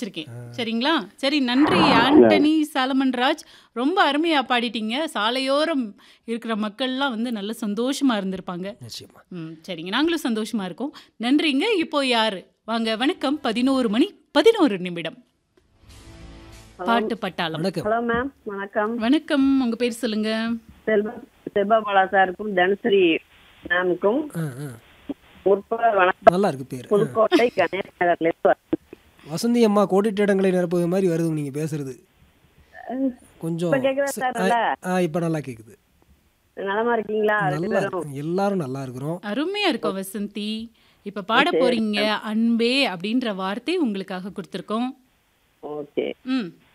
வச்சிருக்கேன் சரிங்களா சரி நன்றி ஆண்டனி சாலமன் ராஜ் ரொம்ப அருமையா பாடிட்டீங்க சாலையோரம் இருக்கிற மக்கள்லாம் வந்து நல்ல சந்தோஷமா இருந்திருப்பாங்க நிச்சயமா ம் சரிங்க நாங்களும் சந்தோஷமா இருக்கோம் நன்றிங்க இப்போ யாரு வாங்க வணக்கம் பதினோரு மணி பதினோரு நிமிடம் பாட்டு பட்டாளம் வணக்கம் ஹலோ மேம் வணக்கம் வணக்கம் உங்க பேர் சொல்லுங்க செல்வா செல்வா பாலா சாருக்கும் தனுஸ்ரீ மேமுக்கும் ஆ, ஆ. முற்பட வணக்கம் நல்லா இருக்கு பேர் புதுக்கோட்டை கணேஷ் நகர்லேருந்து வரேன். வசந்தி அம்மா கோடிட்ட இடங்களை நிரப்புவது மாதிரி வருது நீங்க பேசுறது கொஞ்சம் இப்ப கேக்குதா சார் நல்லா? ஆ இப்போ நல்லா கேக்குது நலமா இருக்கீங்களா ரெண்டு நல்லா பேரும் இருக்கு. எல்லாரும் நல்லா இருக்கிறோம் அருமையா இருக்கும் வசந்தி இப்ப பாட போறீங்க அன்பே அப்படின்ற வார்த்தை உங்களுக்காக கொடுத்துருக்கோம் ஓகே ம்